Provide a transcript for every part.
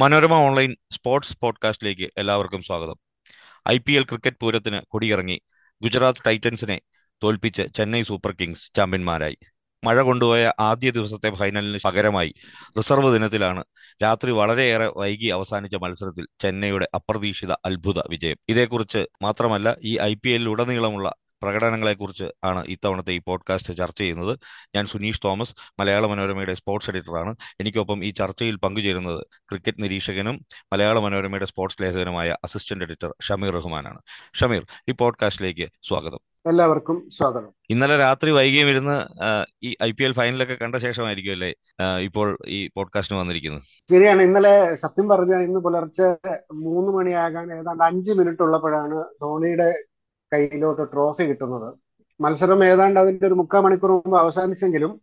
Manorama online sports പോഡ്കാസ്റ്റിലേക്ക് എല്ലാവർക്കും സ്വാഗതം I P L cricket പൂരത്തിന് കൊടിയിറങ്ങി ഗുജറാത്ത് ടൈറ്റൻസിനെ തോൽപ്പിച്ച് ചെന്നൈ സൂപ്പർ കിങ്സ് ചാമ്പ്യന്മാരായി മഴ കൊണ്ടുപോയ ആദ്യ ദിവസത്തെ ഫൈനലിന് പകരമായി റിസർവ് ദിനത്തിലാണ് രാത്രി വളരെയേറെ വൈകി അവസാനിച്ച മത്സരത്തിൽ ചെന്നൈയുടെ അപ്രതീക്ഷിത അത്ഭുത വിജയം ഇതേക്കുറിച്ച് മാത്രമല്ല ഈ ഐ പി എല്ലിലുടനീളമുള്ള പ്രകടനങ്ങളെക്കുറിച്ച് ആണ് ഇത്തവണത്തെ ഈ പോഡ്കാസ്റ്റ് ചർച്ച ചെയ്യുന്നത് ഞാൻ സുനീഷ് തോമസ് മലയാള മനോരമയുടെ സ്പോർട്സ് എഡിറ്ററാണ് എനിക്കൊപ്പം ഈ ചർച്ചയിൽ പങ്കുചേരുന്നത് ക്രിക്കറ്റ് നിരീക്ഷകനും മലയാള മനോരമയുടെ സ്പോർട്സ് ലേഖകനുമായ അസിസ്റ്റന്റ് എഡിറ്റർ ഷമീർ റഹ്മാനാണ് ഷമീർ ഈ പോഡ്കാസ്റ്റിലേക്ക് സ്വാഗതം എല്ലാവർക്കും സ്വാഗതം ഇന്നലെ രാത്രി വൈകിയും ഇരുന്ന് ഈ ഐ പി എൽ ഫൈനലൊക്കെ കണ്ട ശേഷമായിരിക്കും അല്ലേ ഇപ്പോൾ ഈ പോഡ്കാസ്റ്റിന് വന്നിരിക്കുന്നത് ശരിയാണ് ഇന്നലെ സത്യം പറഞ്ഞ ഇന്ന് പുലർച്ചെ മൂന്ന് മണിയാകാൻ ഏതാണ്ട് അഞ്ച് മിനിറ്റ് ഉള്ളപ്പോഴാണ് ധോണിയുടെ കയ്യിലോട്ട് ട്രോഫി കിട്ടുന്നത് മത്സരം ഏതാണ്ട് അതിന്റെ ഒരു മുക്കാൽ മണിക്കൂർ മുമ്പ് അവസാനിച്ചെങ്കിലും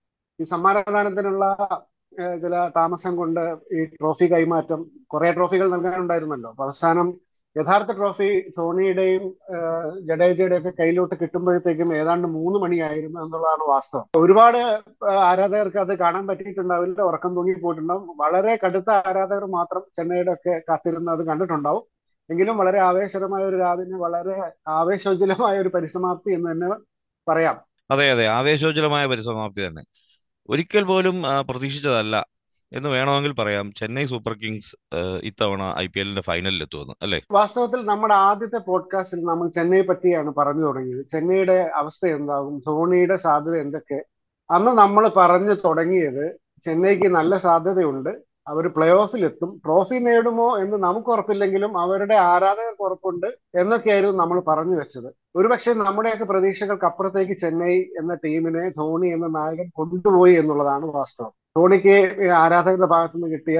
ഈ സമ്മാനദാനത്തിനുള്ള ചില താമസം കൊണ്ട് ഈ ട്രോഫി കൈമാറ്റം കുറെ ട്രോഫികൾ നൽകാനുണ്ടായിരുന്നല്ലോ അപ്പൊ അവസാനം യഥാർത്ഥ ട്രോഫി ധോണിയുടെയും ജഡേജയുടെയും ഒക്കെ കയ്യിലോട്ട് കിട്ടുമ്പോഴത്തേക്കും ഏതാണ്ട് മൂന്ന് മണിയായിരുന്നു എന്നുള്ളതാണ് വാസ്തവം ഒരുപാട് ആരാധകർക്ക് അത് കാണാൻ പറ്റിയിട്ടുണ്ടാവില്ല ഉറക്കം തൂങ്ങി പോയിട്ടുണ്ടാവും വളരെ കടുത്ത ആരാധകർ മാത്രം ചെന്നൈയുടെ ഒക്കെ കാത്തിരുന്ന് അത് കണ്ടിട്ടുണ്ടാവും എങ്കിലും വളരെ ആവേശകരമായ ഒരു രാവിലെ വളരെ ആവേശോജ്വലമായ ഒരു പരിസമാപ്തി എന്ന് തന്നെ പറയാം അതെ അതെ ആവേശോജ്വലമായ പരിസമാപ്തി തന്നെ ഒരിക്കൽ പോലും പ്രതീക്ഷിച്ചതല്ല എന്ന് വേണമെങ്കിൽ പറയാം ചെന്നൈ സൂപ്പർ കിങ്സ് ഇത്തവണ ഐ പി എല്ലിന്റെ ഫൈനലിൽ എത്തുമെന്ന് അല്ലേ വാസ്തവത്തിൽ നമ്മുടെ ആദ്യത്തെ പോഡ്കാസ്റ്റിൽ നമ്മൾ ചെന്നൈ പറ്റിയാണ് പറഞ്ഞു തുടങ്ങിയത് ചെന്നൈയുടെ അവസ്ഥ എന്താകും ധോണിയുടെ സാധ്യത എന്തൊക്കെ അന്ന് നമ്മൾ പറഞ്ഞു തുടങ്ങിയത് ചെന്നൈക്ക് നല്ല സാധ്യതയുണ്ട് അവർ പ്ലേ ഓഫിൽ എത്തും ട്രോഫി നേടുമോ എന്ന് നമുക്ക് ഉറപ്പില്ലെങ്കിലും അവരുടെ ആരാധകർക്ക് ഉറപ്പുണ്ട് എന്നൊക്കെയായിരുന്നു നമ്മൾ പറഞ്ഞു വെച്ചത് ഒരുപക്ഷെ നമ്മുടെയൊക്കെ പ്രതീക്ഷകൾക്ക് അപ്പുറത്തേക്ക് ചെന്നൈ എന്ന ടീമിനെ ധോണി എന്ന നായകൻ കൊണ്ടുപോയി എന്നുള്ളതാണ് വാസ്തവം ധോണിക്ക് ആരാധകരുടെ ഭാഗത്തു നിന്ന് കിട്ടിയ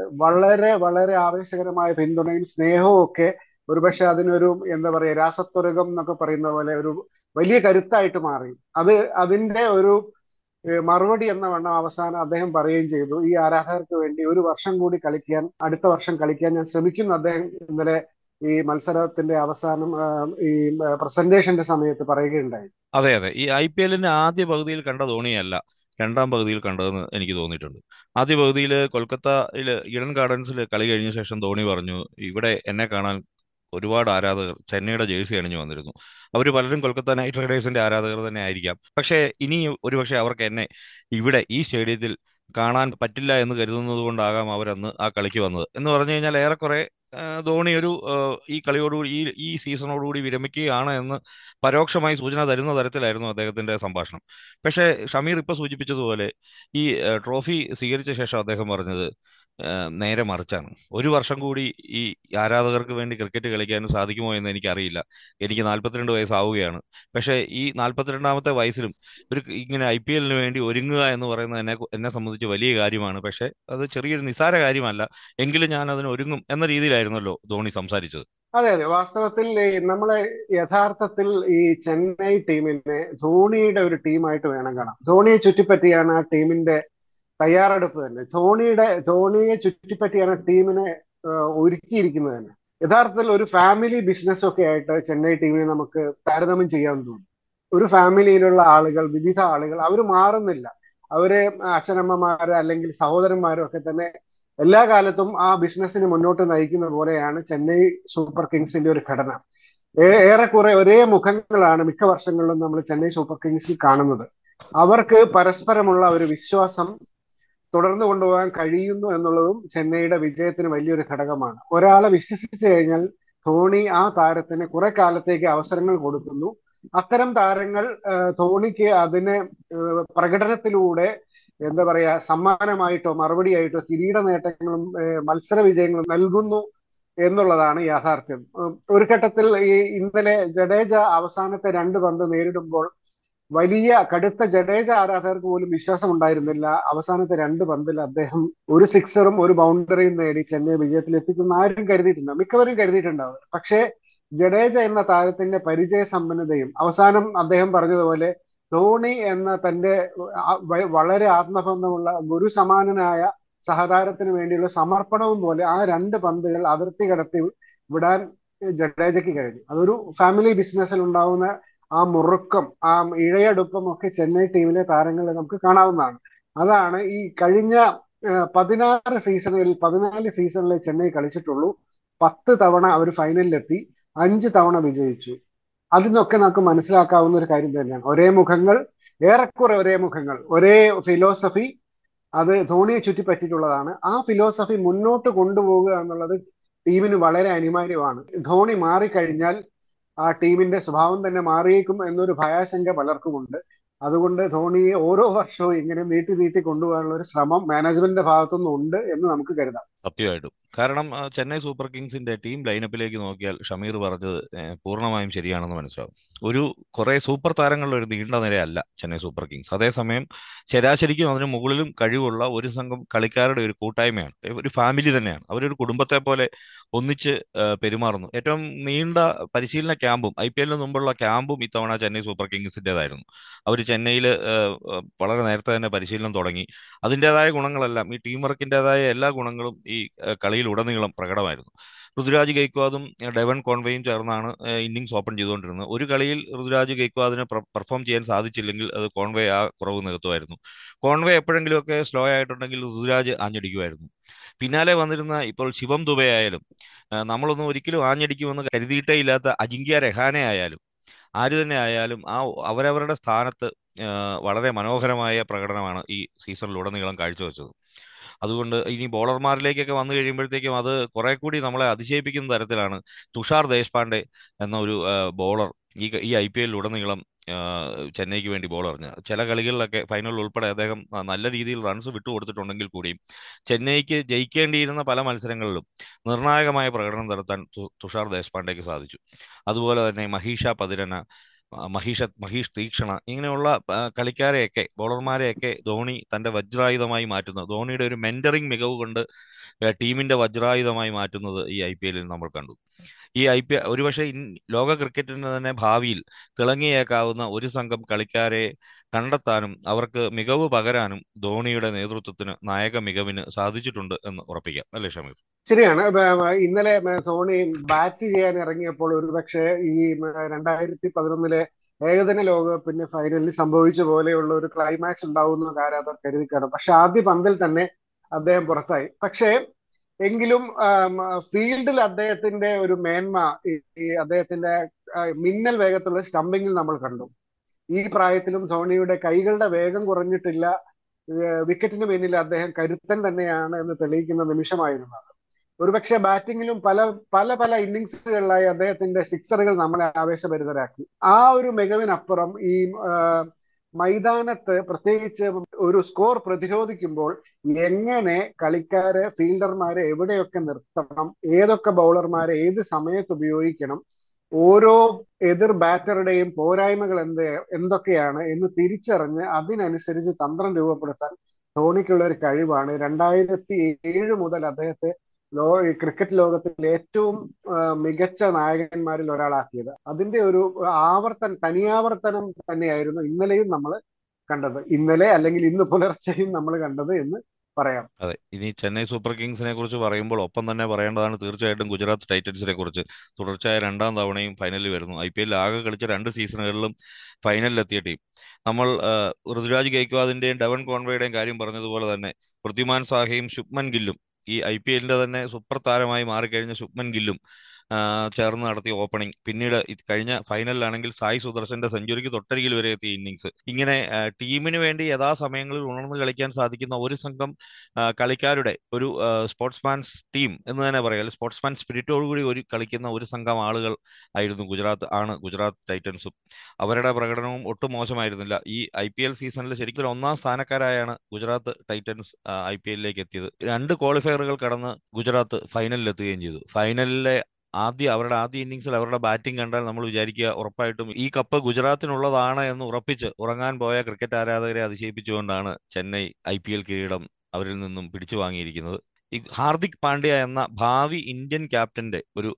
വളരെ വളരെ ആവേശകരമായ പിന്തുണയും സ്നേഹവും ഒക്കെ ഒരുപക്ഷെ അതിനൊരു എന്താ പറയുക രാസത്വരകം എന്നൊക്കെ പറയുന്ന പോലെ ഒരു വലിയ കരുത്തായിട്ട് മാറി അത് അതിന്റെ ഒരു മറുപടി എന്ന വണ്ണം അവസാനം അദ്ദേഹം പറയുകയും ചെയ്തു ഈ ആരാധകർക്ക് വേണ്ടി ഒരു വർഷം കൂടി കളിക്കാൻ അടുത്ത വർഷം കളിക്കാൻ ഞാൻ ശ്രമിക്കുന്നു അദ്ദേഹം ഇന്നലെ ഈ മത്സരത്തിന്റെ അവസാനം ഈ പ്രസന്റേഷന്റെ സമയത്ത് പറയുകയുണ്ടായി അതെ അതെ ഈ ഐ പി എല്ലിന്റെ ആദ്യ പകുതിയിൽ കണ്ട ധോണിയല്ല രണ്ടാം പകുതിയിൽ കണ്ടതെന്ന് എനിക്ക് തോന്നിയിട്ടുണ്ട് ആദ്യ പകുതിയിൽ കൊൽക്കത്തയിൽ ഇഡൻ ഗാർഡൻസിൽ കളി കഴിഞ്ഞ ശേഷം ധോണി പറഞ്ഞു ഇവിടെ എന്നെ കാണാൻ ഒരുപാട് ആരാധകർ ചെന്നൈയുടെ ജേഴ്സി അണിഞ്ഞു വന്നിരുന്നു അവർ പലരും കൊൽക്കത്ത നൈറ്റ് റൈഡേഴ്സിന്റെ ആരാധകർ തന്നെ ആയിരിക്കാം പക്ഷേ ഇനി ഒരുപക്ഷെ അവർക്ക് എന്നെ ഇവിടെ ഈ സ്റ്റേഡിയത്തിൽ കാണാൻ പറ്റില്ല എന്ന് കരുതുന്നത് കൊണ്ടാകാം അവരന്ന് ആ കളിക്ക് വന്നത് എന്ന് പറഞ്ഞു കഴിഞ്ഞാൽ ഏറെക്കുറെ ധോണി ഒരു ഈ കളിയോടുകൂടി ഈ ഈ സീസണോടുകൂടി വിരമിക്കുകയാണ് എന്ന് പരോക്ഷമായി സൂചന തരുന്ന തരത്തിലായിരുന്നു അദ്ദേഹത്തിന്റെ സംഭാഷണം പക്ഷേ ഷമീർ ഇപ്പൊ സൂചിപ്പിച്ചതുപോലെ ഈ ട്രോഫി സ്വീകരിച്ച ശേഷം അദ്ദേഹം പറഞ്ഞത് നേരെ മറിച്ചാണ് ഒരു വർഷം കൂടി ഈ ആരാധകർക്ക് വേണ്ടി ക്രിക്കറ്റ് കളിക്കാനും സാധിക്കുമോ എന്ന് എനിക്കറിയില്ല എനിക്ക് നാൽപ്പത്തിരണ്ട് വയസ്സാവുകയാണ് പക്ഷേ ഈ നാൽപ്പത്തിരണ്ടാമത്തെ വയസ്സിലും ഒരു ഇങ്ങനെ ഐ പി എല്ലിന് വേണ്ടി ഒരുങ്ങുക എന്ന് പറയുന്നത് എന്നെ എന്നെ സംബന്ധിച്ച് വലിയ കാര്യമാണ് പക്ഷേ അത് ചെറിയൊരു നിസാര കാര്യമല്ല എങ്കിലും ഞാൻ അതിന് ഒരുങ്ങും എന്ന രീതിയിലായിരുന്നല്ലോ ധോണി സംസാരിച്ചത് അതെ അതെ വാസ്തവത്തിൽ നമ്മളെ യഥാർത്ഥത്തിൽ ഈ ചെന്നൈ ടീമിനെ ധോണിയുടെ ഒരു ടീമായിട്ട് വേണം കാണാം ധോണിയെ ചുറ്റിപ്പറ്റിയാണ് ആ ടീമിന്റെ തയ്യാറെടുപ്പ് തന്നെ ധോണിയുടെ ധോണിയെ ചുറ്റിപ്പറ്റിയാണ് ടീമിനെ ഒരുക്കിയിരിക്കുന്നത് തന്നെ യഥാർത്ഥത്തിൽ ഒരു ഫാമിലി ബിസിനസ് ഒക്കെ ആയിട്ട് ചെന്നൈ ടീമിനെ നമുക്ക് താരതമ്യം ചെയ്യാൻ തോന്നും ഒരു ഫാമിലിയിലുള്ള ആളുകൾ വിവിധ ആളുകൾ അവർ മാറുന്നില്ല അവര് അച്ഛനമ്മമാര് അല്ലെങ്കിൽ സഹോദരന്മാരും ഒക്കെ തന്നെ എല്ലാ കാലത്തും ആ ബിസിനസ്സിന് മുന്നോട്ട് നയിക്കുന്ന പോലെയാണ് ചെന്നൈ സൂപ്പർ കിങ്സിന്റെ ഒരു ഘടന ഏറെക്കുറെ ഒരേ മുഖങ്ങളാണ് മിക്ക വർഷങ്ങളിലും നമ്മൾ ചെന്നൈ സൂപ്പർ കിങ്സിൽ കാണുന്നത് അവർക്ക് പരസ്പരമുള്ള ഒരു വിശ്വാസം തുടർന്നു കൊണ്ടുപോകാൻ കഴിയുന്നു എന്നുള്ളതും ചെന്നൈയുടെ വിജയത്തിന് വലിയൊരു ഘടകമാണ് ഒരാളെ വിശ്വസിച്ചു കഴിഞ്ഞാൽ ധോണി ആ താരത്തിന് കുറെ കാലത്തേക്ക് അവസരങ്ങൾ കൊടുക്കുന്നു അത്തരം താരങ്ങൾ ധോണിക്ക് അതിനെ പ്രകടനത്തിലൂടെ എന്താ പറയാ സമ്മാനമായിട്ടോ മറുപടിയായിട്ടോ കിരീട നേട്ടങ്ങളും മത്സര വിജയങ്ങളും നൽകുന്നു എന്നുള്ളതാണ് യാഥാർത്ഥ്യം ഒരു ഘട്ടത്തിൽ ഈ ഇന്നലെ ജഡേജ അവസാനത്തെ രണ്ട് പന്ത് നേരിടുമ്പോൾ വലിയ കടുത്ത ജഡേജ ആരാധകർക്ക് പോലും വിശ്വാസം ഉണ്ടായിരുന്നില്ല അവസാനത്തെ രണ്ട് പന്തിൽ അദ്ദേഹം ഒരു സിക്സറും ഒരു ബൗണ്ടറിയും നേടി ചെന്നൈ വിജയത്തിൽ എത്തിക്കുന്ന ആരും കരുതിയിട്ടുണ്ടാവും മിക്കവരും കരുതിയിട്ടുണ്ടാവും പക്ഷേ ജഡേജ എന്ന താരത്തിന്റെ പരിചയ സമ്പന്നതയും അവസാനം അദ്ദേഹം പറഞ്ഞതുപോലെ ധോണി എന്ന തന്റെ വളരെ ആത്മബന്ധമുള്ള ഗുരു സമാനനായ സഹതാരത്തിന് വേണ്ടിയുള്ള സമർപ്പണവും പോലെ ആ രണ്ട് പന്തുകൾ അതിർത്തി കടത്തി വിടാൻ ജഡേജയ്ക്ക് കഴിഞ്ഞു അതൊരു ഫാമിലി ബിസിനസ്സിൽ ഉണ്ടാവുന്ന ആ മുറുക്കം ആ ഇഴയടുപ്പം ഒക്കെ ചെന്നൈ ടീമിലെ താരങ്ങളിൽ നമുക്ക് കാണാവുന്നതാണ് അതാണ് ഈ കഴിഞ്ഞ പതിനാറ് സീസണുകളിൽ പതിനാല് സീസണിലെ ചെന്നൈ കളിച്ചിട്ടുള്ളൂ പത്ത് തവണ അവർ ഫൈനലിലെത്തി അഞ്ച് തവണ വിജയിച്ചു അതിനൊക്കെ നമുക്ക് മനസ്സിലാക്കാവുന്ന ഒരു കാര്യം തന്നെയാണ് ഒരേ മുഖങ്ങൾ ഏറെക്കുറെ ഒരേ മുഖങ്ങൾ ഒരേ ഫിലോസഫി അത് ധോണിയെ ചുറ്റിപ്പറ്റിയിട്ടുള്ളതാണ് ആ ഫിലോസഫി മുന്നോട്ട് കൊണ്ടുപോകുക എന്നുള്ളത് ടീമിന് വളരെ അനിവാര്യമാണ് ധോണി മാറിക്കഴിഞ്ഞാൽ ആ ടീമിന്റെ സ്വഭാവം തന്നെ മാറിയേക്കും എന്നൊരു ഭയാശങ്ക പലർക്കുമുണ്ട് അതുകൊണ്ട് ധോണിയെ ഓരോ വർഷവും ഇങ്ങനെ നീട്ടി നീട്ടി കൊണ്ടുപോകാനുള്ള ഒരു ശ്രമം മാനേജ്മെന്റിന്റെ ഭാഗത്തുനിന്ന് ഉണ്ട് എന്ന് നമുക്ക് കരുതാം സത്യമായിട്ടും കാരണം ചെന്നൈ സൂപ്പർ കിങ്സിന്റെ ടീം ലൈനപ്പിലേക്ക് നോക്കിയാൽ ഷമീർ പറഞ്ഞത് പൂർണ്ണമായും ശരിയാണെന്ന് മനസ്സിലാവും ഒരു കുറെ സൂപ്പർ താരങ്ങളുടെ ഒരു നീണ്ട നിരയല്ല ചെന്നൈ സൂപ്പർ കിങ്സ് അതേസമയം ശരാശരിക്കും അതിന് മുകളിലും കഴിവുള്ള ഒരു സംഘം കളിക്കാരുടെ ഒരു കൂട്ടായ്മയാണ് ഒരു ഫാമിലി തന്നെയാണ് അവരൊരു കുടുംബത്തെ പോലെ ഒന്നിച്ച് പെരുമാറുന്നു ഏറ്റവും നീണ്ട പരിശീലന ക്യാമ്പും ഐ പി എല്ലിന് മുമ്പുള്ള ക്യാമ്പും ഇത്തവണ ചെന്നൈ സൂപ്പർ കിങ്സിൻ്റെതായിരുന്നു അവർ ചെന്നൈയിൽ വളരെ നേരത്തെ തന്നെ പരിശീലനം തുടങ്ങി അതിൻ്റെതായ ഗുണങ്ങളെല്ലാം ഈ ടീം വർക്കിൻ്റെതായ എല്ലാ ഗുണങ്ങളും ഈ കളിയിൽ ഉടനീളം പ്രകടമായിരുന്നു ഋതുരാജ് ഗെയ്ക്വാദും ഡെവൻ കോൺവേയും ചേർന്നാണ് ഇന്നിങ്സ് ഓപ്പൺ ചെയ്തുകൊണ്ടിരുന്നത് ഒരു കളിയിൽ ഋതുരാജ് ഗെയ്ക്വാദിന് പെർഫോം ചെയ്യാൻ സാധിച്ചില്ലെങ്കിൽ അത് കോൺവേ ആ കുറവ് നികത്തുമായിരുന്നു കോൺവേ എപ്പോഴെങ്കിലുമൊക്കെ സ്ലോ ആയിട്ടുണ്ടെങ്കിൽ ഋതുരാജ് ആഞ്ഞടിക്കുമായിരുന്നു പിന്നാലെ വന്നിരുന്ന ഇപ്പോൾ ശിവം ദുബെ ആയാലും നമ്മളൊന്നും ഒരിക്കലും ആഞ്ഞടിക്കുമെന്ന് കരുതിയിട്ടേ ഇല്ലാത്ത അജിങ്ക്യ രഹാനെ ആയാലും ആര് തന്നെ ആയാലും ആ അവരവരുടെ സ്ഥാനത്ത് വളരെ മനോഹരമായ പ്രകടനമാണ് ഈ സീസണിലുടനീളം കാഴ്ചവെച്ചത് അതുകൊണ്ട് ഇനി ബോളർമാരിലേക്കൊക്കെ വന്നു കഴിയുമ്പോഴത്തേക്കും അത് കുറെ കൂടി നമ്മളെ അതിശയിപ്പിക്കുന്ന തരത്തിലാണ് തുഷാർ ദേശ്പാണ്ഡെ എന്ന ഒരു ബോളർ ഈ ഈ ഐ പി എല്ലിലുടനീളം ചെന്നൈക്ക് വേണ്ടി ബോൾ എറിഞ്ഞത് ചില കളികളിലൊക്കെ ഫൈനൽ ഉൾപ്പെടെ അദ്ദേഹം നല്ല രീതിയിൽ റൺസ് വിട്ടുകൊടുത്തിട്ടുണ്ടെങ്കിൽ കൂടിയും ചെന്നൈക്ക് ജയിക്കേണ്ടിയിരുന്ന പല മത്സരങ്ങളിലും നിർണായകമായ പ്രകടനം നടത്താൻ തുഷാർ ദേശ്പാണ്ഡെക്ക് സാധിച്ചു അതുപോലെ തന്നെ മഹീഷ പതിരന മഹീഷ മഹീഷ് തീക്ഷണ ഇങ്ങനെയുള്ള കളിക്കാരെയൊക്കെ ബോളർമാരെയൊക്കെ ധോണി തന്റെ വജ്രായുധമായി മാറ്റുന്നു ധോണിയുടെ ഒരു മെന്ററിംഗ് മികവ് കൊണ്ട് ടീമിന്റെ വജ്രായുധമായി മാറ്റുന്നത് ഈ ഐ പി എല്ലിൽ നമ്മൾ കണ്ടു ഈ ഐ പി ഒരുപക്ഷെ ലോക ക്രിക്കറ്റിന് തന്നെ ഭാവിയിൽ തിളങ്ങിയേക്കാവുന്ന ഒരു സംഘം കളിക്കാരെ കണ്ടെത്താനും അവർക്ക് മികവ് പകരാനും ധോണിയുടെ നേതൃത്വത്തിന് നായക മികവിന് സാധിച്ചിട്ടുണ്ട് എന്ന് ഉറപ്പിക്കാം അല്ലേ ഷമീർ ശരിയാണ് ഇന്നലെ ധോണി ബാറ്റ് ചെയ്യാൻ ഇറങ്ങിയപ്പോൾ ഒരുപക്ഷെ ഈ രണ്ടായിരത്തി പതിനൊന്നിലെ ഏകദിന ലോകകപ്പിന്റെ ഫൈനലിൽ സംഭവിച്ച പോലെയുള്ള ഒരു ക്ലൈമാക്സ് ഉണ്ടാവുന്ന ആരാധകർ കരുതി കാണും പക്ഷെ ആദ്യ പന്തിൽ തന്നെ അദ്ദേഹം പുറത്തായി പക്ഷേ എങ്കിലും ഫീൽഡിൽ അദ്ദേഹത്തിന്റെ ഒരു മേന്മ ഈ അദ്ദേഹത്തിന്റെ മിന്നൽ വേഗത്തിലുള്ള സ്റ്റംപിങ്ങിൽ നമ്മൾ കണ്ടു ഈ പ്രായത്തിലും ധോണിയുടെ കൈകളുടെ വേഗം കുറഞ്ഞിട്ടില്ല വിക്കറ്റിന് പിന്നിൽ അദ്ദേഹം കരുത്തൻ തന്നെയാണ് എന്ന് തെളിയിക്കുന്ന നിമിഷമായിരുന്നു അത് ഒരുപക്ഷെ ബാറ്റിങ്ങിലും പല പല പല ഇന്നിങ്സുകളിലായി അദ്ദേഹത്തിന്റെ സിക്സറുകൾ നമ്മളെ ആവേശഭരിതരാക്കി ആ ഒരു മികവിനപ്പുറം ഈ മൈതാനത്ത് പ്രത്യേകിച്ച് ഒരു സ്കോർ പ്രതിരോധിക്കുമ്പോൾ എങ്ങനെ കളിക്കാരെ ഫീൽഡർമാരെ എവിടെയൊക്കെ നിർത്തണം ഏതൊക്കെ ബൗളർമാരെ ഏത് സമയത്ത് ഉപയോഗിക്കണം ഓരോ എതിർ ബാറ്ററുടെയും പോരായ്മകൾ എന്ത് എന്തൊക്കെയാണ് എന്ന് തിരിച്ചറിഞ്ഞ് അതിനനുസരിച്ച് തന്ത്രം രൂപപ്പെടുത്താൻ ധോണിക്കുള്ള ഒരു കഴിവാണ് രണ്ടായിരത്തി ഏഴ് മുതൽ അദ്ദേഹത്തെ ലോ ക്രിക്കറ്റ് ലോകത്തിൽ ഏറ്റവും മികച്ച നായകന്മാരിൽ ഒരാളാക്കിയത് അതിന്റെ ഒരു ആവർത്തനം തനിയാവർത്തനം തന്നെയായിരുന്നു ഇന്നലെയും നമ്മൾ കണ്ടത് ഇന്നലെ അല്ലെങ്കിൽ ഇന്ന് പുലർച്ചെയും നമ്മൾ കണ്ടത് എന്ന് പറയാം അതെ ഇനി ചെന്നൈ സൂപ്പർ കിങ്സിനെ കുറിച്ച് പറയുമ്പോൾ ഒപ്പം തന്നെ പറയേണ്ടതാണ് തീർച്ചയായിട്ടും ഗുജറാത്ത് ടൈറ്റൻസിനെ കുറിച്ച് തുടർച്ചയായ രണ്ടാം തവണയും ഫൈനലിൽ വരുന്നു ഐ പി എല്ലിൽ ആകെ കളിച്ച രണ്ട് സീസണുകളിലും ഫൈനലിലെത്തിയ ടീം നമ്മൾ ഋതുരാജ് ഗെയ്ക്വാദിന്റെയും ഡെവൻ കോൺവേയുടെയും കാര്യം പറഞ്ഞതുപോലെ തന്നെ പൃഥ്വിമാൻ സാഹയും ശുഭ്മൻ ഗില്ലും ഈ ഐ പി എല്ലിന്റെ തന്നെ സൂപ്പർ താരമായി മാറിക്കഴിഞ്ഞ ശുഭ്മൻ ഗില്ലും ചേർന്ന് നടത്തിയ ഓപ്പണിംഗ് പിന്നീട് കഴിഞ്ഞ ഫൈനലിലാണെങ്കിൽ സായി സുദർശന്റെ സെഞ്ചുറിക്ക് തൊട്ടരികിൽ വരെ എത്തിയ ഇന്നിങ്സ് ഇങ്ങനെ ടീമിന് വേണ്ടി യഥാസമയങ്ങളിൽ ഉണർന്ന് കളിക്കാൻ സാധിക്കുന്ന ഒരു സംഘം കളിക്കാരുടെ ഒരു സ്പോർട്സ്മാൻസ് ടീം എന്ന് തന്നെ പറയാം സ്പോർട്സ്മാൻ സ്പിരിറ്റോടുകൂടി ഒരു കളിക്കുന്ന ഒരു സംഘം ആളുകൾ ആയിരുന്നു ഗുജറാത്ത് ആണ് ഗുജറാത്ത് ടൈറ്റൻസും അവരുടെ പ്രകടനവും ഒട്ടും മോശമായിരുന്നില്ല ഈ ഐ പി എൽ സീസണിൽ ശരിക്കും ഒന്നാം സ്ഥാനക്കാരായാണ് ഗുജറാത്ത് ടൈറ്റൻസ് ഐ പി എല്ലിലേക്ക് എത്തിയത് രണ്ട് ക്വാളിഫയറുകൾ കടന്ന് ഗുജറാത്ത് ഫൈനലിൽ എത്തുകയും ചെയ്തു ഫൈനലിലെ ആദ്യ അവരുടെ ആദ്യ ഇന്നിങ്സിൽ അവരുടെ ബാറ്റിംഗ് കണ്ടാൽ നമ്മൾ വിചാരിക്കുക ഉറപ്പായിട്ടും ഈ കപ്പ് ഗുജറാത്തിനുള്ളതാണ് എന്ന് ഉറപ്പിച്ച് ഉറങ്ങാൻ പോയ ക്രിക്കറ്റ് ആരാധകരെ അതിശയിപ്പിച്ചുകൊണ്ടാണ് ചെന്നൈ ഐ പി എൽ കിരീടം അവരിൽ നിന്നും പിടിച്ചു വാങ്ങിയിരിക്കുന്നത് ഈ ഹാർദിക് പാണ്ഡ്യ എന്ന ഭാവി ഇന്ത്യൻ ക്യാപ്റ്റന്റെ ഒരു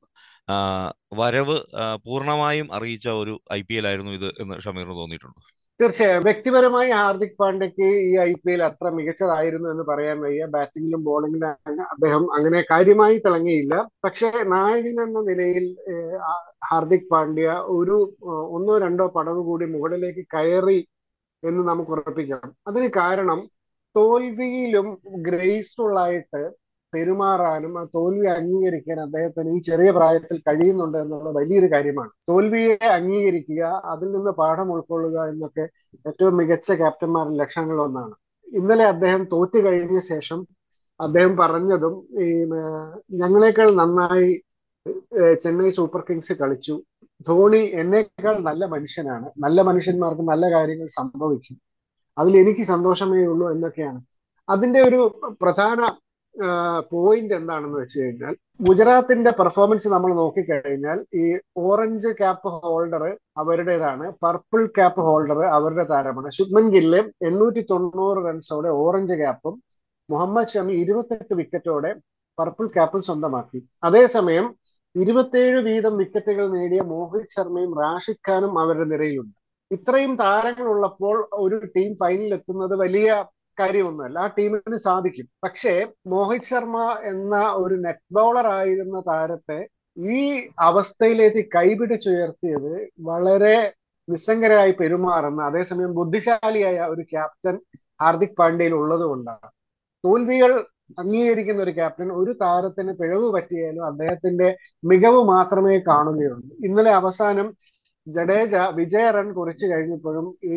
വരവ് പൂർണ്ണമായും അറിയിച്ച ഒരു ഐ പി എൽ ആയിരുന്നു ഇത് എന്ന് ഷമീറിന് തോന്നിയിട്ടുണ്ട് തീർച്ചയായും വ്യക്തിപരമായി ഹാർദിക് പാണ്ഡ്യക്ക് ഈ ഐ പി എൽ അത്ര മികച്ചതായിരുന്നു എന്ന് പറയാൻ വയ്യ ബാറ്റിംഗിലും ബോളിംഗിലും അദ്ദേഹം അങ്ങനെ കാര്യമായി തിളങ്ങിയില്ല പക്ഷേ നായകൻ എന്ന നിലയിൽ ഹാർദിക് പാണ്ഡ്യ ഒരു ഒന്നോ രണ്ടോ പടവ് കൂടി മുകളിലേക്ക് കയറി എന്ന് നമുക്ക് ഉറപ്പിക്കാം അതിന് കാരണം തോൽവിയിലും ഗ്രേസ്ഫുൾ ആയിട്ട് പെരുമാറാനും ആ തോൽവി അംഗീകരിക്കാൻ അദ്ദേഹത്തിന് ഈ ചെറിയ പ്രായത്തിൽ കഴിയുന്നുണ്ട് എന്നുള്ള വലിയൊരു കാര്യമാണ് തോൽവിയെ അംഗീകരിക്കുക അതിൽ നിന്ന് പാഠം ഉൾക്കൊള്ളുക എന്നൊക്കെ ഏറ്റവും മികച്ച ക്യാപ്റ്റന്മാരുടെ ലക്ഷണങ്ങളിൽ ഒന്നാണ് ഇന്നലെ അദ്ദേഹം തോറ്റു കഴിഞ്ഞ ശേഷം അദ്ദേഹം പറഞ്ഞതും ഈ ഞങ്ങളെക്കാൾ നന്നായി ചെന്നൈ സൂപ്പർ കിങ്സ് കളിച്ചു ധോണി എന്നേക്കാൾ നല്ല മനുഷ്യനാണ് നല്ല മനുഷ്യന്മാർക്ക് നല്ല കാര്യങ്ങൾ സംഭവിക്കും അതിൽ എനിക്ക് സന്തോഷമേ ഉള്ളൂ എന്നൊക്കെയാണ് അതിന്റെ ഒരു പ്രധാന പോയിന്റ് എന്താണെന്ന് വെച്ച് കഴിഞ്ഞാൽ ഗുജറാത്തിന്റെ പെർഫോമൻസ് നമ്മൾ നോക്കിക്കഴിഞ്ഞാൽ ഈ ഓറഞ്ച് ക്യാപ്പ് ഹോൾഡർ അവരുടേതാണ് പർപ്പിൾ ക്യാപ്പ് ഹോൾഡർ അവരുടെ താരമാണ് ശുഭ്മൻ ഗില്ല് എണ്ണൂറ്റി തൊണ്ണൂറ് റൺസോടെ ഓറഞ്ച് ക്യാപ്പും മുഹമ്മദ് ഷമി ഇരുപത്തെട്ട് വിക്കറ്റോടെ പർപ്പിൾ ക്യാപ്പും സ്വന്തമാക്കി അതേസമയം ഇരുപത്തേഴ് വീതം വിക്കറ്റുകൾ നേടിയ മോഹിത് ശർമ്മയും റാഷിദ് ഖാനും അവരുടെ നിരയിലുണ്ട് ഇത്രയും താരങ്ങൾ ഉള്ളപ്പോൾ ഒരു ടീം ഫൈനലിൽ എത്തുന്നത് വലിയ കാര്യമൊന്നുമല്ല ആ ടീമിന് സാധിക്കും പക്ഷേ മോഹിത് ശർമ്മ എന്ന ഒരു നെറ്റ് ബൗളർ ആയിരുന്ന താരത്തെ ഈ അവസ്ഥയിലേക്ക് കൈപിടിച്ചുയർത്തിയത് വളരെ നിസ്സംഗരായി പെരുമാറുന്ന അതേസമയം ബുദ്ധിശാലിയായ ഒരു ക്യാപ്റ്റൻ ഹാർദിക് പാണ്ഡ്യയിൽ ഉള്ളത് കൊണ്ടാണ് തോൽവികൾ അംഗീകരിക്കുന്ന ഒരു ക്യാപ്റ്റൻ ഒരു താരത്തിന് പിഴവ് പറ്റിയാലും അദ്ദേഹത്തിന്റെ മികവ് മാത്രമേ കാണുകയുള്ളൂ ഇന്നലെ അവസാനം ജഡേജ വിജയ റൺ കുറിച്ചു കഴിഞ്ഞപ്പോഴും ഈ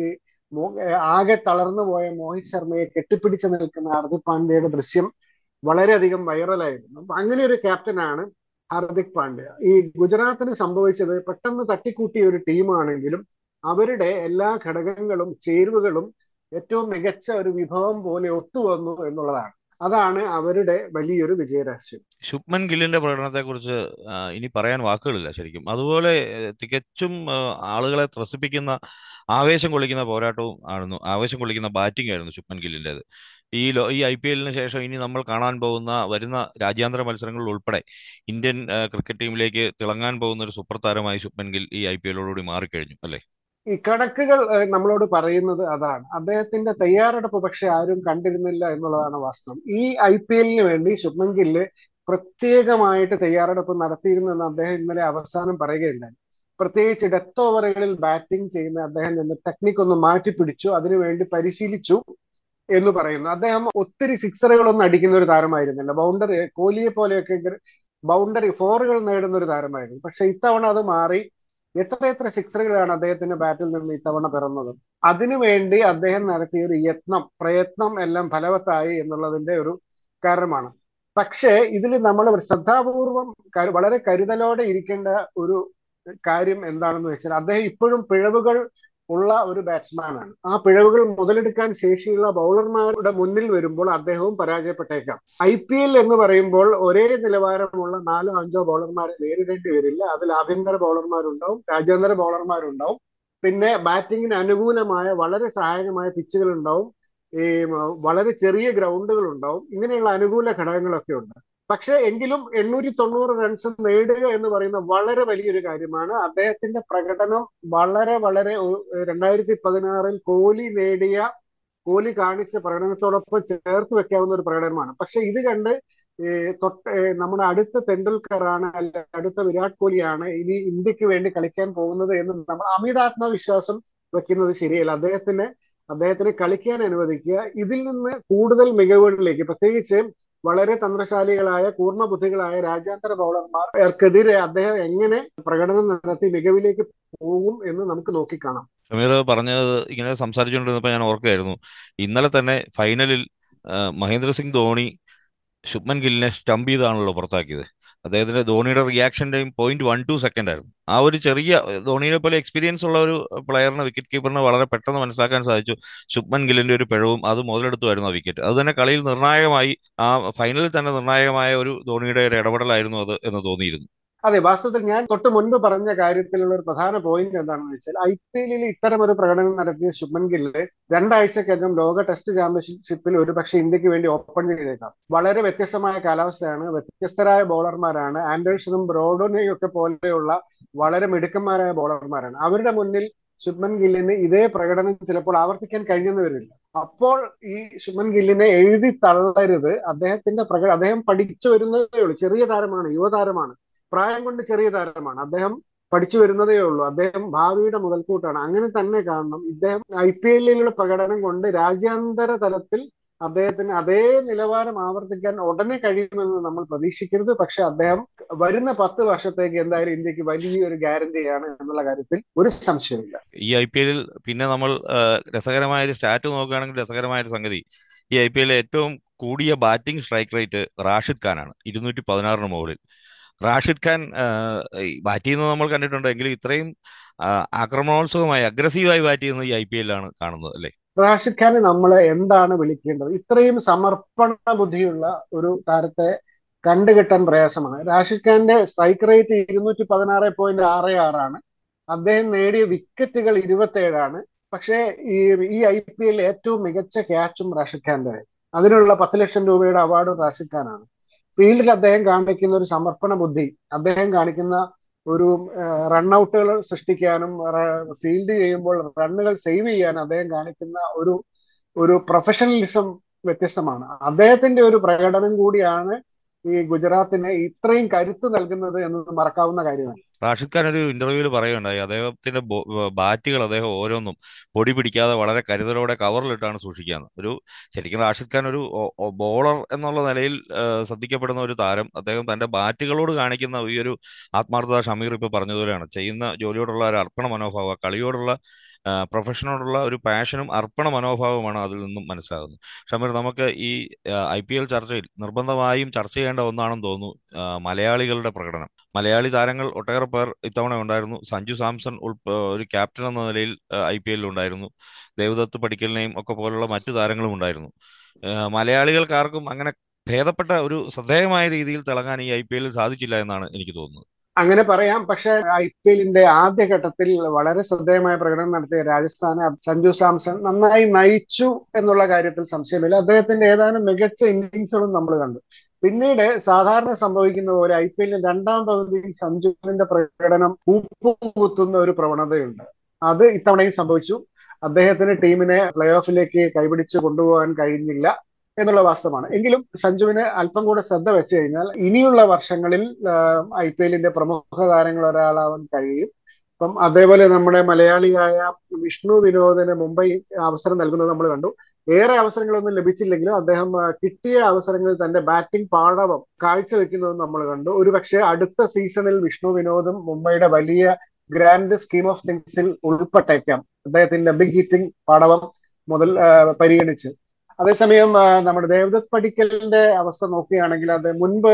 ആകെ തളർന്നു പോയ മോഹിത് ശർമ്മയെ കെട്ടിപ്പിടിച്ചു നിൽക്കുന്ന ഹാർദിക് പാണ്ഡ്യയുടെ ദൃശ്യം വളരെയധികം വൈറലായിരുന്നു അപ്പൊ അങ്ങനെ ഒരു ക്യാപ്റ്റനാണ് ഹാർദിക് പാണ്ഡ്യ ഈ ഗുജറാത്തിന് സംഭവിച്ചത് പെട്ടെന്ന് തട്ടിക്കൂട്ടിയ ഒരു ടീമാണെങ്കിലും അവരുടെ എല്ലാ ഘടകങ്ങളും ചേരുവകളും ഏറ്റവും മികച്ച ഒരു വിഭവം പോലെ ഒത്തുവന്നു എന്നുള്ളതാണ് അതാണ് അവരുടെ വലിയൊരു വിജയരഹസ്യം ശുഭ്മൻ ഗില്ലിന്റെ പ്രകടനത്തെ കുറിച്ച് ഇനി പറയാൻ വാക്കുകളില്ല ശരിക്കും അതുപോലെ തികച്ചും ആളുകളെ ത്രസിപ്പിക്കുന്ന ആവേശം കൊള്ളിക്കുന്ന പോരാട്ടവും ആയിരുന്നു ആവേശം കൊള്ളിക്കുന്ന ബാറ്റിംഗ് ആയിരുന്നു ശുഭ്മൻ ഗില്ലിൻ്റെത് ഈ ലോ ഈ ഐ പി എല്ലിന് ശേഷം ഇനി നമ്മൾ കാണാൻ പോകുന്ന വരുന്ന രാജ്യാന്തര മത്സരങ്ങളിൽ ഉൾപ്പെടെ ഇന്ത്യൻ ക്രിക്കറ്റ് ടീമിലേക്ക് തിളങ്ങാൻ പോകുന്ന ഒരു സൂപ്പർ താരമായി ശുഭ്മൻ ഗിൽ ഈ ഐ പി എല്ലോടുകൂടി മാറിക്കഴിഞ്ഞു അല്ലേ ഈ കണക്കുകൾ നമ്മളോട് പറയുന്നത് അതാണ് അദ്ദേഹത്തിന്റെ തയ്യാറെടുപ്പ് പക്ഷെ ആരും കണ്ടിരുന്നില്ല എന്നുള്ളതാണ് വാസ്തവം ഈ ഐ പി എല്ലിന് വേണ്ടി ശുഭ്മൻ ഗില്ല് പ്രത്യേകമായിട്ട് തയ്യാറെടുപ്പ് നടത്തിയിരുന്നു എന്ന് അദ്ദേഹം ഇന്നലെ അവസാനം പറയുകയുണ്ടായി പ്രത്യേകിച്ച് ഡെത്ത് ഓവറുകളിൽ ബാറ്റിംഗ് ചെയ്യുന്ന അദ്ദേഹം നിന്ന് ടെക്നിക് ഒന്ന് മാറ്റി പിടിച്ചു അതിനുവേണ്ടി പരിശീലിച്ചു എന്ന് പറയുന്നു അദ്ദേഹം ഒത്തിരി സിക്സറുകളൊന്നും അടിക്കുന്ന ഒരു താരമായിരുന്നില്ല ബൗണ്ടറി കോഹ്ലിയെ പോലെയൊക്കെ ബൗണ്ടറി ഫോറുകൾ നേടുന്ന ഒരു താരമായിരുന്നു പക്ഷെ ഇത്തവണ അത് മാറി എത്ര എത്ര സിക്സറുകളാണ് അദ്ദേഹത്തിന്റെ ബാറ്റിൽ നിന്ന് ഇത്തവണ പിറന്നത് അതിനുവേണ്ടി അദ്ദേഹം നടത്തിയ ഒരു യത്നം പ്രയത്നം എല്ലാം ഫലവത്തായി എന്നുള്ളതിന്റെ ഒരു കാരണമാണ് പക്ഷേ ഇതിൽ നമ്മൾ ശ്രദ്ധാപൂർവം വളരെ കരുതലോടെ ഇരിക്കേണ്ട ഒരു കാര്യം എന്താണെന്ന് വെച്ചാൽ അദ്ദേഹം ഇപ്പോഴും പിഴവുകൾ ഉള്ള ഒരു ബാറ്റ്സ്മാനാണ് ആ പിഴവുകൾ മുതലെടുക്കാൻ ശേഷിയുള്ള ബൗളർമാരുടെ മുന്നിൽ വരുമ്പോൾ അദ്ദേഹവും പരാജയപ്പെട്ടേക്കാം ഐ പി എൽ എന്ന് പറയുമ്പോൾ ഒരേ നിലവാരമുള്ള നാലോ അഞ്ചോ ബൗളർമാരെ നേരിടേണ്ടി വരില്ല അതിൽ ആഭ്യന്തര ബൗളർമാരുണ്ടാവും രാജ്യാന്തര ബൗളർമാരുണ്ടാവും പിന്നെ ബാറ്റിങ്ങിന് അനുകൂലമായ വളരെ സഹായകമായ പിച്ചുകൾ ഉണ്ടാവും ഈ വളരെ ചെറിയ ഗ്രൗണ്ടുകൾ ഉണ്ടാവും ഇങ്ങനെയുള്ള അനുകൂല ഘടകങ്ങളൊക്കെ ഉണ്ട് പക്ഷെ എങ്കിലും എണ്ണൂറ്റി തൊണ്ണൂറ് റൺസ് നേടുക എന്ന് പറയുന്ന വളരെ വലിയൊരു കാര്യമാണ് അദ്ദേഹത്തിന്റെ പ്രകടനം വളരെ വളരെ രണ്ടായിരത്തി പതിനാറിൽ കോഹ്ലി നേടിയ കോഹ്ലി കാണിച്ച പ്രകടനത്തോടൊപ്പം ചേർത്ത് വെക്കാവുന്ന ഒരു പ്രകടനമാണ് പക്ഷെ ഇത് കണ്ട് തൊട്ട് നമ്മുടെ അടുത്ത തെണ്ടുൽക്കറാണ് അല്ല അടുത്ത വിരാട് കോഹ്ലിയാണ് ഇനി ഇന്ത്യക്ക് വേണ്ടി കളിക്കാൻ പോകുന്നത് എന്ന് നമ്മൾ അമിതാത്മവിശ്വാസം വെക്കുന്നത് ശരിയല്ല അദ്ദേഹത്തിന് അദ്ദേഹത്തിന് കളിക്കാൻ അനുവദിക്കുക ഇതിൽ നിന്ന് കൂടുതൽ മികവുകളിലേക്ക് പ്രത്യേകിച്ച് വളരെ തന്ത്രശാലികളായ കൂർമ്മബുദ്ധികളായ രാജ്യാന്തര ബൗളർമാർക്കെതിരെ അദ്ദേഹം എങ്ങനെ പ്രകടനം നടത്തി മികവിലേക്ക് പോകും എന്ന് നമുക്ക് നോക്കിക്കാണാം ഷമീർ പറഞ്ഞത് ഇങ്ങനെ സംസാരിച്ചുകൊണ്ടിരുന്നപ്പോൾ ഞാൻ ഓർക്കുകയായിരുന്നു ഇന്നലെ തന്നെ ഫൈനലിൽ മഹേന്ദ്ര സിംഗ് ധോണി ശുഭ്മൻ ഗില്ലിനെ സ്റ്റംപ് ചെയ്താണല്ലോ പുറത്താക്കിയത് അദ്ദേഹത്തിന്റെ ധോണിയുടെ റിയാക്ഷൻ്റെയും പോയിന്റ് വൺ ടു സെക്കൻഡ് ആയിരുന്നു ആ ഒരു ചെറിയ ധോണിയെ പോലെ എക്സ്പീരിയൻസ് ഉള്ള ഒരു പ്ലെയറിന് വിക്കറ്റ് കീപ്പറിന് വളരെ പെട്ടെന്ന് മനസ്സിലാക്കാൻ സാധിച്ചു ശുഭ്മൻ ഗില്ലിന്റെ ഒരു പിഴവും അത് മുതലെടുത്തുമായിരുന്നു ആ വിക്കറ്റ് അത് തന്നെ കളിയിൽ നിർണായകമായി ആ ഫൈനലിൽ തന്നെ നിർണായകമായ ഒരു ധോണിയുടെ ഒരു ഇടപെടലായിരുന്നു അത് എന്ന് തോന്നിയിരുന്നു അതെ വാസ്തവത്തിൽ ഞാൻ തൊട്ട് മുൻപ് പറഞ്ഞ കാര്യത്തിലുള്ള ഒരു പ്രധാന പോയിന്റ് എന്താണെന്ന് വെച്ചാൽ ഐ പി എല്ലിൽ ഇത്തരം ഒരു പ്രകടനം നടത്തിയ ശുഭൻ ഗില്ല് രണ്ടാഴ്ചക്കകം ലോക ടെസ്റ്റ് ചാമ്പ്യൻഷിപ്പിൽ ഒരു പക്ഷേ ഇന്ത്യക്ക് വേണ്ടി ഓപ്പൺ ചെയ്തേക്കാം വളരെ വ്യത്യസ്തമായ കാലാവസ്ഥയാണ് വ്യത്യസ്തരായ ബോളർമാരാണ് ആൻഡേഴ്സണും ബ്രോഡോനെയും ഒക്കെ പോലെയുള്ള വളരെ മിടുക്കന്മാരായ ബോളർമാരാണ് അവരുടെ മുന്നിൽ ശുഭൻ ഗില്ലിന് ഇതേ പ്രകടനം ചിലപ്പോൾ ആവർത്തിക്കാൻ കഴിഞ്ഞെന്ന് വരില്ല അപ്പോൾ ഈ ശുഭൻ ഗില്ലിനെ എഴുതി തള്ളരുത് അദ്ദേഹത്തിന്റെ പ്രകടനം അദ്ദേഹം പഠിച്ചു വരുന്നതേ ഉള്ളൂ ചെറിയ താരമാണ് യുവതാരമാണ് പ്രായം കൊണ്ട് ചെറിയ താരമാണ് അദ്ദേഹം പഠിച്ചു വരുന്നതേ ഉള്ളൂ അദ്ദേഹം ഭാവിയുടെ മുതൽക്കൂട്ടാണ് അങ്ങനെ തന്നെ കാണണം ഇദ്ദേഹം ഐ പി എല്ലിലുള്ള പ്രകടനം കൊണ്ട് രാജ്യാന്തര തലത്തിൽ അദ്ദേഹത്തിന് അതേ നിലവാരം ആവർത്തിക്കാൻ ഉടനെ കഴിയുമെന്ന് നമ്മൾ പ്രതീക്ഷിക്കരുത് പക്ഷെ അദ്ദേഹം വരുന്ന പത്ത് വർഷത്തേക്ക് എന്തായാലും ഇന്ത്യക്ക് വലിയൊരു ഗ്യാരണ്ടിയാണ് എന്നുള്ള കാര്യത്തിൽ ഒരു സംശയമില്ല ഈ ഐ പി എല്ലിൽ പിന്നെ നമ്മൾ ആ, രസകരമായ ഒരു സ്റ്റാറ്റ് നോക്കുകയാണെങ്കിൽ രസകരമായ ഒരു സംഗതി ഈ ഐ പി എല്ലിലെ ഏറ്റവും കൂടിയ ബാറ്റിംഗ് സ്ട്രൈക്ക് റേറ്റ് റാഷിദ് ഖാനാണ് ഇരുന്നൂറ്റി പതിനാറിന് മുകളിൽ റാഷിദ് ഖാൻ ബാറ്റ് ചെയ്യുന്നത് നമ്മൾ കണ്ടിട്ടുണ്ട് എങ്കിലും ഇത്രയും ആ, ആക്രമണോത്സുകമായി അഗ്രസീവായി ബാറ്റ് ചെയ്യുന്നത് ഈ ഐ പി എല്ലിലാണ് കാണുന്നത് അല്ലേ റാഷിദ് ഖാനെ നമ്മൾ എന്താണ് വിളിക്കേണ്ടത് ഇത്രയും സമർപ്പണ ബുദ്ധിയുള്ള ഒരു താരത്തെ കണ്ടുകിട്ടാൻ പ്രയാസമാണ് റാഷിദ് ഖാന്റെ സ്ട്രൈക്ക് റേറ്റ് ഇരുന്നൂറ്റി പതിനാറ് പോയിന്റ് ആറ് ആറാണ് അദ്ദേഹം നേടിയ വിക്കറ്റുകൾ ഇരുപത്തി ഏഴാണ് പക്ഷേ ഈ ഈ ഐ പി എല്ലിൽ ഏറ്റവും മികച്ച ക്യാച്ചും റാഷിദ് ഖാന്റെ അതിനുള്ള പത്ത് ലക്ഷം രൂപയുടെ അവാർഡും റാഷിദ് ഖാനാണ് ഫീൽഡിൽ അദ്ദേഹം കാണിക്കുന്ന ഒരു സമർപ്പണ ബുദ്ധി അദ്ദേഹം കാണിക്കുന്ന ഒരു റൺഔട്ടുകൾ സൃഷ്ടിക്കാനും ഫീൽഡ് ചെയ്യുമ്പോൾ റണ്ണുകൾ സേവ് ചെയ്യാനും അദ്ദേഹം കാണിക്കുന്ന ഒരു ഒരു പ്രൊഫഷണലിസം വ്യത്യസ്തമാണ് അദ്ദേഹത്തിന്റെ ഒരു പ്രകടനം കൂടിയാണ് ഈ ഗുജറാത്തിന് ഇത്രയും കരുത്ത് നൽകുന്നത് എന്നത് മറക്കാവുന്ന കാര്യമാണ് റാഷിദ് ഖാൻ ഒരു ഇന്റർവ്യൂവിൽ പറയുകയുണ്ടായി അദ്ദേഹത്തിന്റെ ബാറ്റുകൾ അദ്ദേഹം ഓരോന്നും പൊടി പിടിക്കാതെ വളരെ കരുതലോടെ കവറിലിട്ടാണ് സൂക്ഷിക്കുകയെന്ന് ഒരു ശരിക്കും റാഷിദ് ഖാൻ ഒരു ബോളർ എന്നുള്ള നിലയിൽ ആ, ശ്രദ്ധിക്കപ്പെടുന്ന ഒരു താരം അദ്ദേഹം തന്റെ ബാറ്റുകളോട് കാണിക്കുന്ന ഈ ഒരു ആത്മാർത്ഥത ഷമീർ ഇപ്പൊ പറഞ്ഞതുപോലെയാണ് ചെയ്യുന്ന ജോലിയോടുള്ള ഒരു അർപ്പണ മനോഭാവം കളിയോടുള്ള ആ, പ്രൊഫഷനോടുള്ള ഒരു പാഷനും അർപ്പണ മനോഭാവമാണ് അതിൽ നിന്നും മനസ്സിലാകുന്നത് ഷമീർ നമുക്ക് ഈ ഐ പി എൽ ചർച്ചയിൽ നിർബന്ധമായും ചർച്ച ചെയ്യേണ്ട ഒന്നാണെന്ന് തോന്നുന്നു ആ, മലയാളികളുടെ പ്രകടനം മലയാളി താരങ്ങൾ ഒട്ടേറെ പേർ ഇത്തവണ ഉണ്ടായിരുന്നു സഞ്ജു സാംസൺ ഉൾപ്പ ഒരു ക്യാപ്റ്റൻ എന്ന നിലയിൽ ഐ പി എല്ലിൽ ഉണ്ടായിരുന്നു ദേവദത്ത് പടിക്കലിനെയും ഒക്കെ പോലുള്ള മറ്റു താരങ്ങളും ഉണ്ടായിരുന്നു ആ, മലയാളികൾക്കാർക്കും അങ്ങനെ ഭേദപ്പെട്ട ഒരു ശ്രദ്ധേയമായ രീതിയിൽ തിളങ്ങാൻ ഈ ഐ പി എല്ലിൽ സാധിച്ചില്ല എന്നാണ് എനിക്ക് തോന്നുന്നത് അങ്ങനെ പറയാം പക്ഷെ ഐ പി എല്ലിന്റെ ആദ്യഘട്ടത്തിൽ വളരെ ശ്രദ്ധേയമായ പ്രകടനം നടത്തിയ രാജസ്ഥാനെ സഞ്ജു സാംസൺ നന്നായി നയിച്ചു എന്നുള്ള കാര്യത്തിൽ സംശയമില്ല അദ്ദേഹത്തിന്റെ ഏതാനും മികച്ച ഇന്നിങ്സുകളും നമ്മൾ കണ്ടു പിന്നീട് സാധാരണ സംഭവിക്കുന്ന പോലെ ഐ പി എല്ലിന്റെ രണ്ടാം പകുതിയിൽ സഞ്ജുവിന്റെ പ്രകടനം കുത്തുന്ന ഒരു പ്രവണതയുണ്ട് അത് ഇത്തവണയും സംഭവിച്ചു അദ്ദേഹത്തിന് ടീമിനെ പ്ലേ ഓഫിലേക്ക് കൈപിടിച്ച് കൊണ്ടുപോകാൻ കഴിഞ്ഞില്ല എന്നുള്ള വാസ്തവമാണ് എങ്കിലും സഞ്ജുവിന് അല്പം കൂടെ ശ്രദ്ധ വെച്ച് കഴിഞ്ഞാൽ ഇനിയുള്ള വർഷങ്ങളിൽ ഐ പി എല്ലിന്റെ പ്രമുഖ താരങ്ങൾ ഒരാളാവാൻ കഴിയും അപ്പം അതേപോലെ നമ്മുടെ മലയാളിയായ വിഷ്ണു വിനോദിന് മുംബൈ അവസരം നൽകുന്നത് നമ്മൾ കണ്ടു ഏറെ അവസരങ്ങളൊന്നും ലഭിച്ചില്ലെങ്കിലും അദ്ദേഹം ആ, കിട്ടിയ അവസരങ്ങളിൽ തന്റെ ബാറ്റിംഗ് പാടവം കാഴ്ചവെക്കുന്നതും നമ്മൾ കണ്ടു ഒരുപക്ഷെ അടുത്ത സീസണിൽ വിഷ്ണു വിനോദും മുംബൈയുടെ വലിയ ഗ്രാൻഡ് സ്കീം ഓഫ് തിങ്സിൽ ഉൾപ്പെട്ടേക്കാം അദ്ദേഹത്തിന്റെ ബിഗ് ഹിറ്റിംഗ് പാടവം മുതൽ ആ, പരിഗണിച്ച് അതേസമയം ആ, നമ്മുടെ ദേവദത്ത് പടിക്കലിന്റെ അവസ്ഥ നോക്കുകയാണെങ്കിൽ അത് മുൻപ്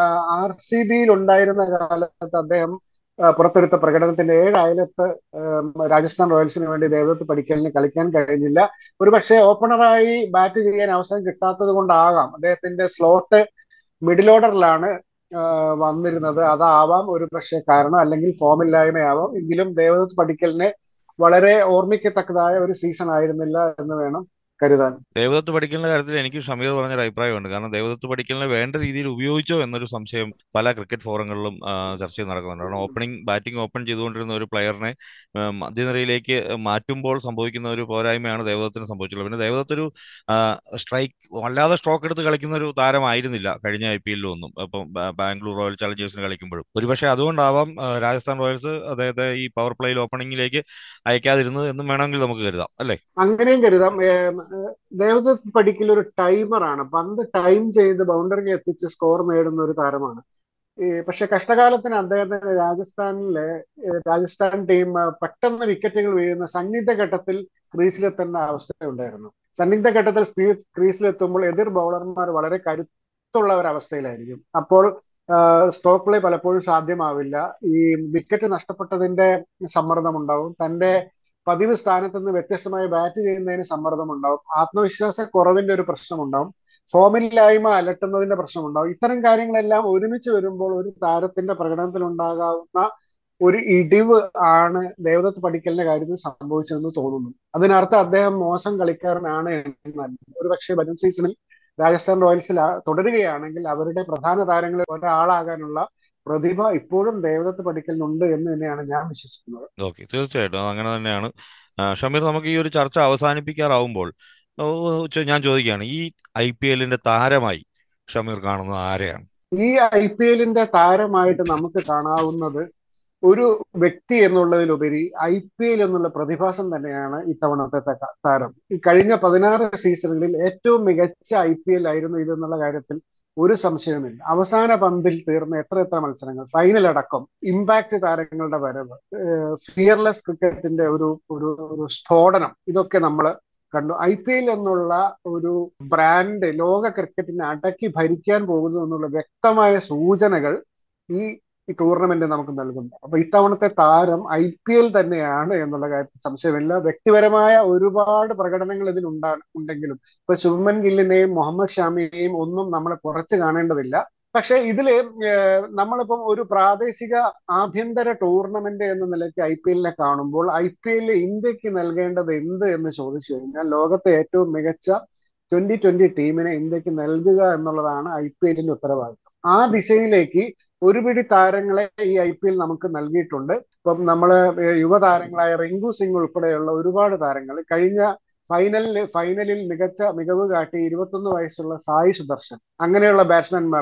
ആർ സി ബിയിൽ ഉണ്ടായിരുന്ന കാലത്ത് അദ്ദേഹം ആ, പുറത്തെടുത്ത പ്രകടനത്തിന്റെ ഏഴ് അയലത്ത് ഉം, രാജസ്ഥാൻ റോയൽസിന് വേണ്ടി ദേവദത്ത് പടിക്കലിന് കളിക്കാൻ കഴിഞ്ഞില്ല ഒരുപക്ഷെ ഓപ്പണറായി ബാറ്റ് ചെയ്യാൻ അവസരം കിട്ടാത്തത് കൊണ്ടാകാം അദ്ദേഹത്തിന്റെ സ്ലോട്ട് മിഡിൽ ഓർഡറിലാണ് വന്നിരുന്നത് അതാവാം ഒരു പക്ഷേ കാരണം അല്ലെങ്കിൽ ഫോമില്ലായ്മയാവാം എങ്കിലും ദേവദത്ത് പടിക്കലിനെ വളരെ ഓർമ്മിക്കത്തക്കതായ ഒരു സീസൺ ആയിരുന്നില്ല എന്ന് വേണം കരുതാൻ ദേവദത്ത് പഠിക്കലിന്റെ കാര്യത്തിൽ എനിക്ക് ഷമീർ പറഞ്ഞൊരു അഭിപ്രായമുണ്ട് കാരണം ദേവദത്ത് പഠിക്കലിനെ വേണ്ട രീതിയിൽ ഉപയോഗിച്ചോ എന്നൊരു സംശയം പല ക്രിക്കറ്റ് ഫോറങ്ങളിലും ആ, ചർച്ചയിൽ നടക്കുന്നുണ്ട് കാരണം ഓപ്പണിംഗ് ബാറ്റിംഗ് ഓപ്പൺ ചെയ്തുകൊണ്ടിരുന്ന ഒരു പ്ലെയറിനെ ആ, മധ്യനിരയിലേക്ക് മാറ്റുമ്പോൾ സംഭവിക്കുന്ന ഒരു പോരായ്മയാണ് ദേവദത്തിന് സംഭവിച്ചുള്ളത് പിന്നെ ദേവദത്ത് ഒരു സ്ട്രൈക്ക് വല്ലാതെ സ്ട്രോക്ക് എടുത്ത് കളിക്കുന്ന ഒരു താരമായിരുന്നില്ല കഴിഞ്ഞ ഐ പി എല്ലിലും ഒന്നും അപ്പം ബാ- ബാംഗ്ലൂർ റോയൽ ചലഞ്ചേഴ്സിന് കളിക്കുമ്പോഴും ഒരുപക്ഷെ അതുകൊണ്ടാവാം ആ, രാജസ്ഥാൻ റോയൽസ് അദ്ദേഹത്തെ ഈ പവർ പ്ലേയിൽ ഓപ്പണിംഗിലേക്ക് അയക്കാതിരുന്നത് എന്നും വേണമെങ്കിൽ നമുക്ക് കരുതാം അല്ലേ അങ്ങനെയും കരുതാം ഏം, ഏഹ്, ദേവദത്ത് പടിക്കൽ ഒരു ടൈമറാണ് പന്ത് ടൈം ചെയ്ത് ബൗണ്ടറിക്ക് എത്തിച്ച് സ്കോർ നേടുന്ന ഒരു താരമാണ് ഈ പക്ഷെ കഷ്ടകാലത്തിന് അദ്ദേഹത്തിന് രാജസ്ഥാനിലെ ഏഹ്, രാജസ്ഥാൻ ടീം ആ, പെട്ടെന്ന് വിക്കറ്റുകൾ വീഴുന്ന സന്നിഗ്ധ ഘട്ടത്തിൽ ക്രീസിലെത്തേണ്ട അവസ്ഥയുണ്ടായിരുന്നു സന്നിഗ്ധ ഘട്ടത്തിൽ ക്രീസിലെത്തുമ്പോൾ എതിർ ബൗളർമാർ വളരെ കരുത്തുള്ള ഒരു അവസ്ഥയിലായിരിക്കും അപ്പോൾ സ്റ്റോക്ക് പ്ലേ പലപ്പോഴും സാധ്യമാവില്ല ഈ വിക്കറ്റ് നഷ്ടപ്പെട്ടതിന്റെ സമ്മർദ്ദം ഉണ്ടാവും തന്റെ പതിവ് സ്ഥാനത്ത് നിന്ന് വ്യത്യസ്തമായി ബാറ്റ് ചെയ്യുന്നതിന് സമ്മർദ്ദം ഉണ്ടാവും ആത്മവിശ്വാസ കുറവിന്റെ ഒരു പ്രശ്നമുണ്ടാവും ഫോമില്ലായ്മ അലട്ടുന്നതിന്റെ പ്രശ്നമുണ്ടാവും ഇത്തരം കാര്യങ്ങളെല്ലാം ഒരുമിച്ച് വരുമ്പോൾ ഒരു താരത്തിന്റെ പ്രകടനത്തിൽ ഉണ്ടാകാവുന്ന ഒരു ഇടിവ് ആണ് ദേവദത്ത് പടിക്കലിന്റെ കാര്യത്തിൽ സംഭവിച്ചതെന്ന് തോന്നുന്നു അതിനർത്ഥം അദ്ദേഹം മോശം കളിക്കാരനാണ് എന്നല്ല ഒരുപക്ഷെ വരും സീസണിൽ രാജസ്ഥാൻ റോയൽസിൽ ആ- തുടരുകയാണെങ്കിൽ അവരുടെ പ്രധാന താരങ്ങളിൽ ഒരാളാകാനുള്ള പ്രതിഭ ഇപ്പോഴും ദേവദത്ത് പടിക്കലിനുണ്ട് എന്ന് തന്നെയാണ് ഞാൻ വിശ്വസിക്കുന്നത് ഓക്കെ തീർച്ചയായിട്ടും അത് അങ്ങനെ തന്നെയാണ് ആ, ഷമീർ നമുക്ക് ഈ ഒരു ചർച്ച അവസാനിപ്പിക്കാറാവുമ്പോൾ ഓ, ചോ- ഞാൻ ചോദിക്കുകയാണ് ഈ ഐ പി എല്ലിന്റെ താരമായി ഷമീർ കാണുന്നത് ആരെയാണ് ഈ ഐ പി എല്ലിന്റെ താരമായിട്ട് നമുക്ക് കാണാവുന്നത് ഒരു വ്യക്തി എന്നുള്ളതിലുപരി ഐ പി എൽ എന്നുള്ള പ്രതിഭാസം തന്നെയാണ് ഇത്തവണത്തെ ത- താരം ഈ കഴിഞ്ഞ പതിനാറ് സീസണുകളിൽ ഏറ്റവും മികച്ച ഐ പി എൽ ആയിരുന്നു ഇതെന്നുള്ള കാര്യത്തിൽ ഒരു സംശയവുമില്ല അവസാന പന്തിൽ തീർന്ന എത്ര എത്ര മത്സരങ്ങൾ ഫൈനൽ അടക്കം ഇമ്പാക്ട് താരങ്ങളുടെ വരവ് ഫിയർലെസ് ക്രിക്കറ്റിന്റെ ഒരു ഒരു ഒരു സ്ഫോടനം ഇതൊക്കെ നമ്മൾ കണ്ടു ഐ പി എൽ എന്നുള്ള ഒരു ബ്രാൻഡ് ലോക ക്രിക്കറ്റിനെ അടക്കി ഭരിക്കാൻ പോകുന്നു എന്നുള്ള വ്യക്തമായ സൂചനകൾ ഈ ഈ ടൂർണമെന്റ് നമുക്ക് നൽകുന്നു അപ്പൊ ഇത്തവണത്തെ താരം ഐ പി എൽ തന്നെയാണ് എന്നുള്ള കാര്യത്തിൽ സംശയമില്ല വ്യക്തിപരമായ ഒരുപാട് പ്രകടനങ്ങൾ ഇതിൽ ഉണ്ടാ ഉണ്ടെങ്കിലും ഇപ്പൊ ശുഭ്മൻ ഗില്ലിനെയും മുഹമ്മദ് ഷാമിയെയും ഒന്നും നമ്മൾ കുറച്ച് കാണേണ്ടതില്ല പക്ഷെ ഇതില് ഏഹ്, നമ്മളിപ്പം ഒരു പ്രാദേശിക ആഭ്യന്തര ടൂർണമെന്റ് എന്ന നിലയ്ക്ക് ഐ പി എല്ലിനെ കാണുമ്പോൾ ഐ പി എല്ലിൽ ഇന്ത്യക്ക് നൽകേണ്ടത് എന്ത് എന്ന് ചോദിച്ചു കഴിഞ്ഞാൽ ലോകത്തെ ഏറ്റവും മികച്ച ട്വന്റി ട്വന്റി ടീമിനെ ഇന്ത്യക്ക് നൽകുക എന്നുള്ളതാണ് ഐ പി എല്ലിന്റെ ഉത്തരവാദിത്വം ആ ദിശയിലേക്ക് ഒരു പിടി താരങ്ങളെ ഈ ഐ പി എൽ നമുക്ക് നൽകിയിട്ടുണ്ട് ഇപ്പം നമ്മള് യുവതാരങ്ങളായ റിങ്കു സിംഗ് ഉൾപ്പെടെയുള്ള ഒരുപാട് താരങ്ങൾ കഴിഞ്ഞ ഫൈനലിൽ ഫൈനലിൽ മികച്ച മികവ് കാട്ടി ഇരുപത്തൊന്ന് വയസ്സുള്ള സായി സുദർശൻ അങ്ങനെയുള്ള ബാറ്റ്സ്മാൻമാർ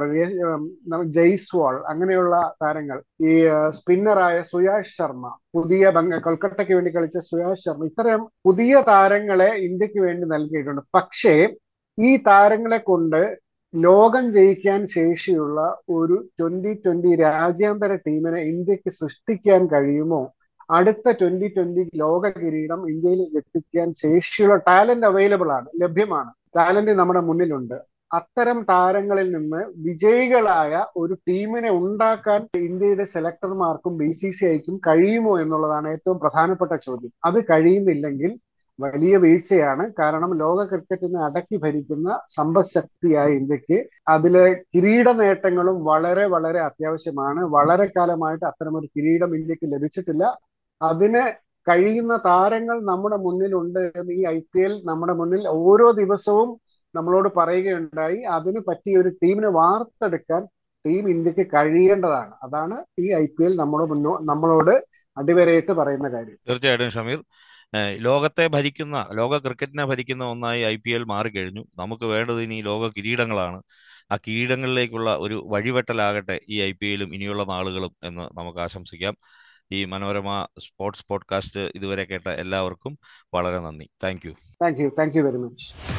ജയ്സ്വാൾ അങ്ങനെയുള്ള താരങ്ങൾ ഈ സ്പിന്നറായ സുയാഷ് ശർമ്മ പുതിയ ബംഗ കൊൽക്കത്തയ്ക്ക് വേണ്ടി കളിച്ച സുയാഷ് ശർമ്മ ഇത്തരം പുതിയ താരങ്ങളെ ഇന്ത്യക്ക് വേണ്ടി നൽകിയിട്ടുണ്ട് പക്ഷേ ഈ താരങ്ങളെ കൊണ്ട് ലോകം ജയിക്കാൻ ശേഷിയുള്ള ഒരു ട്വന്റി ട്വന്റി രാജ്യാന്തര ടീമിനെ ഇന്ത്യക്ക് സൃഷ്ടിക്കാൻ കഴിയുമോ അടുത്ത ട്വന്റി ട്വന്റി ലോക കിരീടം ഇന്ത്യയിൽ എത്തിക്കാൻ ശേഷിയുള്ള ടാലന്റ് അവൈലബിൾ ആണ് ലഭ്യമാണ് ടാലന്റ് നമ്മുടെ മുന്നിലുണ്ട് അത്തരം താരങ്ങളിൽ നിന്ന് വിജയികളായ ഒരു ടീമിനെ ഉണ്ടാക്കാൻ ഇന്ത്യയുടെ സെലക്ടർമാർക്കും ബി സി സി ഐക്കും കഴിയുമോ എന്നുള്ളതാണ് ഏറ്റവും പ്രധാനപ്പെട്ട ചോദ്യം അത് കഴിയുന്നില്ലെങ്കിൽ വലിയ വീഴ്ചയാണ് കാരണം ലോക ക്രിക്കറ്റിനെ അടക്കി ഭരിക്കുന്ന സമ്പദ് ശക്തിയായ ഇന്ത്യക്ക് അതിലെ കിരീട നേട്ടങ്ങളും വളരെ വളരെ അത്യാവശ്യമാണ് വളരെ കാലമായിട്ട് അത്തരമൊരു കിരീടം ഇന്ത്യക്ക് ലഭിച്ചിട്ടില്ല അതിന് കഴിയുന്ന താരങ്ങൾ നമ്മുടെ മുന്നിലുണ്ട് എന്ന് ഈ ഐ പി എൽ നമ്മുടെ മുന്നിൽ ഓരോ ദിവസവും നമ്മളോട് പറയുകയുണ്ടായി അതിന് പറ്റിയ ഒരു ടീമിനെ വാർത്തെടുക്കാൻ ടീം ഇന്ത്യക്ക് കഴിയേണ്ടതാണ് അതാണ് ഈ ഐ പി എൽ നമ്മുടെ മുന്നോ നമ്മളോട് അടിവരയിട്ട് പറയുന്ന കാര്യം തീർച്ചയായിട്ടും ഷമീർ ഏഹ് ലോകത്തെ ഭരിക്കുന്ന ലോക ക്രിക്കറ്റിനെ ഭരിക്കുന്ന ഒന്നായി ഐ പി എൽ മാറിക്കഴിഞ്ഞു നമുക്ക് വേണ്ടത് ഇനി ലോക കിരീടങ്ങളാണ് ആ കിരീടങ്ങളിലേക്കുള്ള ഒരു വഴിവെട്ടലാകട്ടെ ഈ ഐ പി എല്ലും ഇനിയുള്ള നാളുകളും എന്ന് നമുക്ക് ആശംസിക്കാം ഈ മനോരമ സ്പോർട്സ് പോഡ്കാസ്റ്റ് ഇതുവരെ കേട്ട എല്ലാവർക്കും വളരെ നന്ദി thank you thank you thank you very much